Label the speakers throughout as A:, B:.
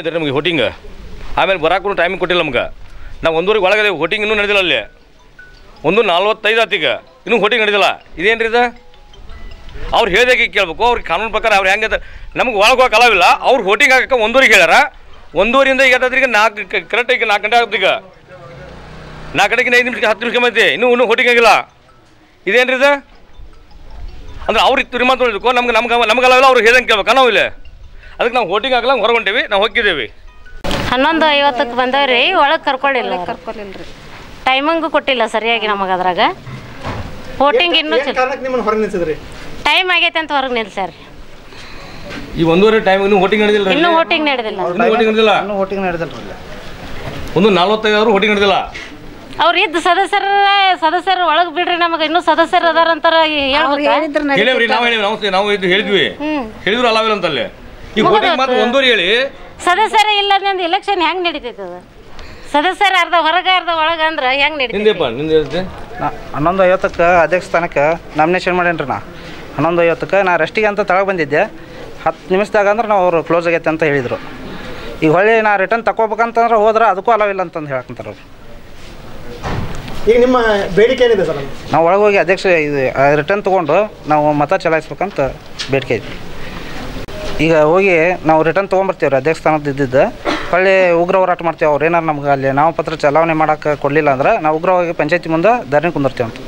A: ಹೇಳಿದ್ರಿ ನಮಗೆ ಹೋಟಿಂಗ್ ಆಮೇಲೆ ಬರಾಕು ಟೈಮಿಂಗ್ ಕೊಟ್ಟಿಲ್ಲ ನಮ್ಗೆ ನಾವು ಒಂದೂವರೆಗೆ ಒಳಗಡೆ ಹೋಟಿಂಗ್ ಇನ್ನೂ ನಡೆದಿಲ್ಲ ಅಲ್ಲಿ ಒಂದು ನಲ್ವತ್ತೈದು ಆತೀಗ ಇನ್ನೂ ಹೋಟಿಂಗ್ ನಡೆದಿಲ್ಲ ಇದೇನು ರೀ ಇದು ಅವ್ರು ಹೇಳ್ದಾಗೆ ಕೇಳ್ಬೇಕು ಅವ್ರಿಗೆ ಕಾನೂನು ಪ್ರಕಾರ ಅವ್ರು ಹೆಂಗೆ ನಮ್ಗೆ ಒಳಗೆ ಹೋಗಕ್ಕೆ ಅಲಾವಿಲ್ಲ ಅವ್ರು ಹೋಟಿಂಗ್ ಹಾಕಕ್ಕೆ ಒಂದೂವರೆಗೆ ಹೇಳ್ಯಾರ ಒಂದೂವರೆಯಿಂದ ಈಗ ಈಗ ನಾಲ್ಕು ಕರೆಕ್ಟಾಗಿ ನಾಲ್ಕು ಗಂಟೆ ಆಗುತ್ತೆ ಈಗ ನಾಲ್ಕು ಗಂಟೆಗೆ ಐದು ನಿಮಿಷಕ್ಕೆ ಹತ್ತು ನಿಮಿಷ ಬಂದೈತಿ ಇನ್ನೂ ಇನ್ನೂ ಹೋಟಿಂಗ್ ಆಗಿಲ್ಲ ಇದೇನು ರೀ ಇದು ಅಂದ್ರೆ ಅವ್ರಿಗೆ ತೀರ್ಮಾನ ತೊಗೊಳ್ಬೇಕು ನಮ್ಗೆ ನಮ್ಗೆ ನಮ್ಗೆ ಅಲಾವಿಲ್ಲ ಅವ್ರು ಹೇಳ್ದಂಗೆ ಕೇಳ್ಬೇಕು ನಾವು ಇಲ್ಲಿ ಅದಕ್ಕೆ ನಾವು ಹೋಟಿಂಗ್ ಆಗಲ್ಲ ಹೊರಗೆ ಹೊಂಟೇವಿ ನಾವು ಹೋಗಿದ್ದೇವೆ
B: ಹನ್ನೊಂದು ಐವತ್ತಕ್ಕೆ ಬಂದವ್ರಿ ಒಳಗೆ ಕರ್ಕೊಳ್ಳಿಲ್ಲ
C: ಕರ್ಕೊಲಿಲ್ರಿ
B: ಟೈಮಿಂಗು ಕೊಟ್ಟಿಲ್ಲ ಸರಿಯಾಗಿ ನಮಗೆ ಅದ್ರಾಗ ವೋಟಿಂಗ್ ಇನ್ನೂ
D: ಏನ್ ಕಾರಣಕ್ಕೆ ನಿಮ್ಮನ್ನ ಹೊರಗೆ ನಿಲ್ಸಿದ್ರಿ
B: ಟೈಮ್ ಆಗೈತೆ ಅಂತ ಹೊರಗೆ ನಿಲ್ಸ್ಯಾರ
A: ಈ ಒಂದೂವರೆ ಟೈಮ್ ಇನ್ನೂ ಹೋಟಿಂಗ್ ನಡೆದಿಲ್ಲ
B: ಇನ್ನೂ ವೋಟಿಂಗ್ ನಡೆದಿಲ್ಲ
A: ಇನ್ನೂ ಹೋಟಿಂಗ್ ನಡೆದಿಲ್ಲ
D: ಇನ್ನೂ ಹೋಟಿಂಗ್ ನಡೆದಿಲ್ಲ
A: ಒಂದು ನಲ್ವತ್ತೈದು ಆದ್ರೂ ಹೋಟಿಂಗ್ ನಡೆದಿಲ್ಲ
B: ಅವ್ರು ಇದ್ದ ಸದಸ್ಯರ ಸದಸ್ಯರು ಒಳಗೆ ಬಿಡ್ರಿ ನಮಗೆ ಇನ್ನೂ ಸದಸ್ಯರು ಅದಾರ ಅಂತಾರ ಹೇಳ್ಬೇಕು
C: ಹೇಳಿದ್ರ
A: ಹೇಳೇವ್ರಿ ನಾವು ಹೇಳಿ ನಾವು ನಾವು ಇದು ಹೇಳಿದ್ವಿ
B: ಹ್ಮ್.
A: ಹೇಳಿದ್ರು ಅಲಾವಿಲ್ಲ ಅಂತಲ್ಲಿ ಈ ಹೋಟಿಂಗ್ ಮಾತ್ರ ಒಂದೂವರೆ ಹೇಳಿ
B: ಸದಸ್ಯರೇ ಇಲ್ಲ ನಂದು ಇಲೆಕ್ಷನ್ ಹೆಂಗೆ ನಡೀತೈತೆ ಅದು ಸದಸ್ಯರು ಅರ್ಧ ಹೊರಗೆ ಅರ್ಧ ಒಳಗೆ ಅಂದ್ರೆ ಹೆಂಗೆ ನಡೀತೈತೆ
A: ನಿಂದೇಪ್ಪ ನಿಂದ ಹೇಳ್ತೆ
D: ನಾ ಹನ್ನೊಂದು ಐವತ್ತಕ್ಕೆ ಅಧ್ಯಕ್ಷ ಸ್ಥಾನಕ್ಕೆ ನಾಮಿನೇಷನ್ ಮಾಡೇನ್ರಿ ನಾ ಹನ್ನೊಂದು ಐವತ್ತಕ್ಕೆ ನಾ ರೆಸ್ಟಿಗೆ ಅಂತ ತಳಗೆ ಬಂದಿದ್ದೆ ಹತ್ತು ನಿಮಿಷದಾಗ ಅಂದ್ರೆ ನಾವು ಅವರು ಕ್ಲೋಸ್ ಆಗೈತೆ ಅಂತ ಹೇಳಿದರು ಈಗ ಹೊಳ್ಳಿ ನಾ ರಿಟರ್ನ್ ತಗೋಬೇಕಂತಂದ್ರೆ ಹೋದ್ರೆ ಅದಕ್ಕೂ ಅಲಾವಿಲ್ಲ ಅಂತಂದು ಹೇಳಕ್ಕಂತಾರೆ ಅವ್ರು
E: ಈಗ ನಿಮ್ಮ ಬೇಡಿಕೆ ಏನಿದೆ ಸರ್
D: ನಾವು ಒಳಗೆ ಹೋಗಿ ಅಧ್ಯಕ್ಷ ಇದು ರಿಟರ್ನ್ ತೊಗೊಂಡು ನಾವು ಮತ ಚಲಾಯಿಸ್ಬೇಕಂತ ಬೇಡಿಕೆ ಐತಿ ಈಗ ಹೋಗಿ ನಾವು ರಿಟರ್ನ್ ತೊಗೊಂಬರ್ತೀವಿ ರೀ ಅಧ್ಯಕ್ಷ ಸ್ಥಾನದ ಇದ್ದಿದ್ದು ಹೊಳ್ಳಿ ಉಗ್ರ ಹೋರಾಟ ಮಾಡ್ತೀವಿ ಅವ್ರು ಏನಾರು ನಮ್ಗೆ ಅಲ್ಲಿ ನಾಮಪತ್ರ ಚಲಾವಣೆ ಮಾಡೋಕೆ ಕೊಡಲಿಲ್ಲ ಅಂದ್ರೆ ನಾವು ಉಗ್ರವಾಗಿ ಪಂಚಾಯತಿ ಮುಂದೆ ಧರಣಿ ಕುಂದಿರ್ತೀವಿ ಅಂತ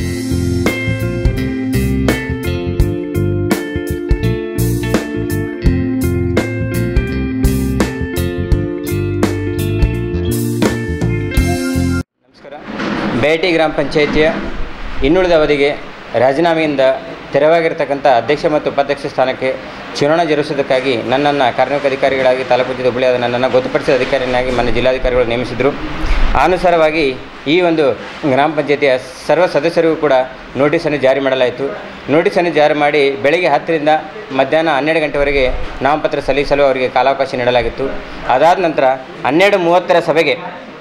F: ನಮಸ್ಕಾರ ಬೇಟಿ ಗ್ರಾಮ ಪಂಚಾಯಿತಿಯ ಇನ್ನುಳಿದ ಅವಧಿಗೆ ರಾಜೀನಾಮೆಯಿಂದ ತೆರವಾಗಿರ್ತಕ್ಕಂಥ ಅಧ್ಯಕ್ಷ ಮತ್ತು ಉಪಾಧ್ಯಕ್ಷ ಸ್ಥಾನಕ್ಕೆ ಚುನಾವಣಾ ಜರುಗಿಸೋದಕ್ಕಾಗಿ ನನ್ನನ್ನು ಕಾರ್ಮಿಕ ಅಧಿಕಾರಿಗಳಾಗಿ ತಾಲೂಕು ಜಿಲ್ಲೆ ಹುಬ್ಬಳ್ಳಿಯಾದ ನನ್ನನ್ನು ಗೊತ್ತುಪಡಿಸಿದ ಅಧಿಕಾರಿಯನ್ನಾಗಿ ನನ್ನ ಜಿಲ್ಲಾಧಿಕಾರಿಗಳು ನೇಮಿಸಿದರು ಅನುಸಾರವಾಗಿ ಈ ಒಂದು ಗ್ರಾಮ ಪಂಚಾಯಿತಿಯ ಸರ್ವ ಸದಸ್ಯರಿಗೂ ಕೂಡ ನೋಟಿಸನ್ನು ಜಾರಿ ಮಾಡಲಾಯಿತು ನೋಟಿಸನ್ನು ಜಾರಿ ಮಾಡಿ ಬೆಳಗ್ಗೆ ಹತ್ತರಿಂದ ಮಧ್ಯಾಹ್ನ ಹನ್ನೆರಡು ಗಂಟೆವರೆಗೆ ನಾಮಪತ್ರ ಸಲ್ಲಿಸಲು ಅವರಿಗೆ ಕಾಲಾವಕಾಶ ನೀಡಲಾಗಿತ್ತು ಅದಾದ ನಂತರ ಹನ್ನೆರಡು ಮೂವತ್ತರ ಸಭೆಗೆ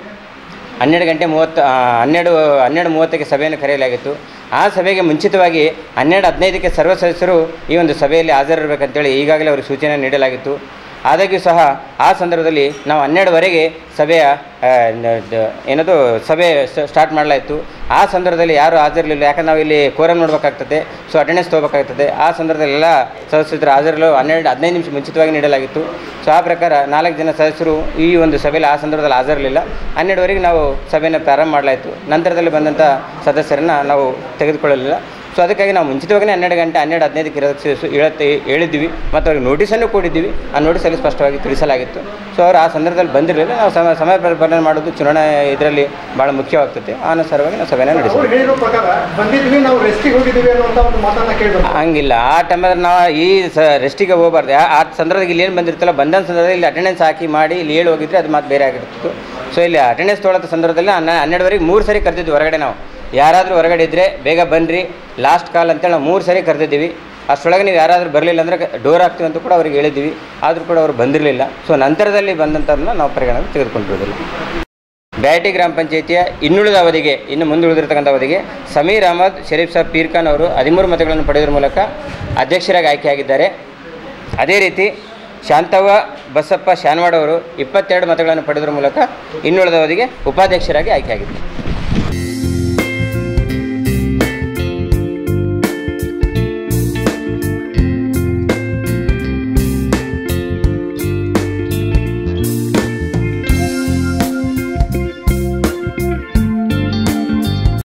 F: ಹನ್ನೆರಡು ಗಂಟೆ ಮೂವತ್ತು ಆ, ಹನ್ನೆರಡು ಹನ್ನೆರಡು ಮೂವತ್ತಕ್ಕೆ ಸಭೆಯನ್ನು ಕರೆಯಲಾಗಿತ್ತು ಆ ಸಭೆಗೆ ಮುಂಚಿತವಾಗಿ ಹನ್ನೆರಡು ಹದಿನೈದಕ್ಕೆ ಸರ್ವ ಸದಸ್ಯರು ಈ ಒಂದು ಸಭೆಯಲ್ಲಿ ಹಾಜರಿರಬೇಕಂತೇಳಿ ಈಗಾಗಲೇ ಅವರಿಗೆ ಸೂಚನೆ ನೀಡಲಾಗಿತ್ತು ಆದಾಗ್ಯೂ ಸಹ ಆ ಸಂದರ್ಭದಲ್ಲಿ ನಾವು ಹನ್ನೆರಡುವರೆಗೆ ಸಭೆಯ ಆ, ನ- ದ- ಏನದು ಸಭೆ ಸ್ಟಾರ್ಟ್ ಮಾಡಲಾಯಿತು ಆ ಸಂದರ್ಭದಲ್ಲಿ ಯಾರು ಹಾಜರಿರಲಿಲ್ಲ ಯಾಕಂದ್ರೆ ನಾವು ಇಲ್ಲಿ ಕೋರಮ್ ನೋಡಬೇಕಾಗ್ತದೆ ಸೊ ಅಟೆಂಡೆನ್ಸ್ ತೊಗೋಬೇಕಾಗ್ತದೆ ಆ ಸಂದರ್ಭದಲ್ಲೆಲ್ಲ ಸದಸ್ಯರು ಹಾಜರಿರಲು ಹನ್ನೆರಡು ಹದಿನೈದು ನಿಮಿಷ ಮುಂಚಿತವಾಗಿ ನೀಡಲಾಗಿತ್ತು ಸೊ ಆ ಪ್ರಕಾರ ನಾಲ್ಕು ಜನ ಸದಸ್ಯರು ಈ ಒಂದು ಸಭೆಯಲ್ಲಿ ಆ ಸಂದರ್ಭದಲ್ಲಿ ಹಾಜರಿರಲಿಲ್ಲ ಹನ್ನೆರಡುವರೆಗೆ ನಾವು ಸಭೆಯನ್ನು ಪ್ರಾರಂಭ ಮಾಡಲಾಯಿತು ನಂತರದಲ್ಲಿ ಬಂದಂಥ ಸದಸ್ಯರನ್ನು ನಾವು ತೆಗೆದುಕೊಳ್ಳಲಿಲ್ಲ ಸೊ ಅದಕ್ಕಾಗಿ ನಾವು ಮುಂಚಿತವಾಗಿ ಹನ್ನೆರಡು ಗಂಟೆ ಹನ್ನೆರಡು ಹದಿನೈದಕ್ಕೆ ಇರೋದಕ್ಕೆ ಸು- ಹೇಳತ್ತೆ ಹೇಳಿದ್ವಿ ಮತ್ತು ಅವ್ರಿಗೆ ನೋಟಿಸನ್ನು ಕೊಟ್ಟಿದ್ದೀವಿ ಆ ನೋಟಿಸಲ್ಲಿ ಸ್ಪಷ್ಟವಾಗಿ ತಿಳಿಸಲಾಗಿತ್ತು ಸೊ ಅವರು ಆ ಸಂದರ್ಭದಲ್ಲಿ ಬಂದಿರಲಿಲ್ಲ ನಾವು ಸಮ ಸಮಯ ಪರಿಪಾಲನೆ ಮಾಡೋದು ಚುನಾವಣೆ ಇದರಲ್ಲಿ ಭಾಳ ಮುಖ್ಯವಾಗ್ತದೆ ಆ ಅನುಸಾರವಾಗಿ ನಾವು ಸಭೆಯನ್ನು
E: ಅವ್ರು
F: ನಡೆಸಿದ್ವಿ
E: ಹೇಳಿರೋ ಪ್ರಕಾರ ಬಂದಿದ್ವಿ ನಾವು ರೆಸ್ಟಿಗೆ ಹೋಗಿದ್ದೀವಿ ಅನ್ನುವಂಥ ಒಂದು ಮಾತನ್ನ ಕೇಳಿದ್ರು
F: ಹಂಗಿಲ್ಲ ಆ ಟೈಮಲ್ಲಿ ನಾವು ಈ ಸ ರೆಸ್ಟಿಗೆ ಹೋಗ್ಬಾರ್ದು ಆ- ಆ ಸಂದರ್ಭದಲ್ಲಿ ಇಲ್ಲಿ ಏನು ಬಂದಿರ್ತಲ್ಲ ಬಂದ ಸಂದರ್ಭದಲ್ಲಿ ಇಲ್ಲಿ ಅಟೆಂಡೆನ್ಸ್ ಹಾಕಿ ಮಾಡಿ ಇಲ್ಲಿ ಹೇಳಿ ಹೋಗಿದ್ರೆ ಅದು ಮಾತು ಬೇರೆ ಆಗಿರ್ತಿತ್ತು ಸೊ ಇಲ್ಲಿ ಅಟೆಂಡೆನ್ಸ್ ತೊಗೊಳ್ಳೋ ಸಂದರ್ಭದಲ್ಲಿ ಹನ್ನ ಹನ್ನೆರಡುವರೆಗೆ ಮೂರು ಸರಿ ಕರೆದಿದ್ವಿ ಹೊರಗಡೆ ನಾವು ಯಾರಾದರೂ ಹೊರಗಡೆ ಇದ್ದರೆ ಬೇಗ ಬನ್ನಿರಿ ಲಾಸ್ಟ್ ಕಾಲ್ ಅಂತೇಳಿ ನಾವು ಮೂರು ಸರಿ ಕರೆದಿದ್ದೀವಿ ಅಷ್ಟರೊಳಗೆ ನೀವು ಯಾರಾದರೂ ಬರಲಿಲ್ಲ ಅಂದರೆ ಡೋರ್ ಹಾಕ್ತೀವಿ ಅಂತ ಕೂಡ ಅವ್ರಿಗೆ ಹೇಳಿದ್ವಿ ಆದರೂ ಕೂಡ ಅವರು ಬಂದಿರಲಿಲ್ಲ ಸೊ ನಂತರದಲ್ಲಿ ಬಂದಂಥವ್ರನ್ನ ನಾವು ಪರಿಗಣನೆ ತೆಗೆದುಕೊಂಡಿರೋದಿಲ್ಲ ಬ್ಯಾಟಿ ಗ್ರಾಮ ಪಂಚಾಯಿತಿಯ ಇನ್ನುಳಿದ ಅವಧಿಗೆ ಇನ್ನು ಮುಂದುಳಿದಿರತಕ್ಕಂಥ ಅವಧಿಗೆ ಸಮೀರ್ ಅಹಮದ್ ಶರೀಫ್ ಸಾಬ್ ಪೀರ್ ಖಾನ್ ಅವರು ಹದಿಮೂರು ಮತಗಳನ್ನು ಪಡೆಯೋದ್ರ ಮೂಲಕ ಅಧ್ಯಕ್ಷರಾಗಿ ಆಯ್ಕೆಯಾಗಿದ್ದಾರೆ ಅದೇ ರೀತಿ ಶಾಂತವ್ವ ಬಸಪ್ಪ ಶಾನ್ವಾಡ್ ಅವರು ಇಪ್ಪತ್ತೆರಡು ಮತಗಳನ್ನು ಪಡೆಯೋದ್ರ ಮೂಲಕ ಇನ್ನುಳಿದ ಅವಧಿಗೆ ಉಪಾಧ್ಯಕ್ಷರಾಗಿ ಆಯ್ಕೆಯಾಗಿದ್ದಾರೆ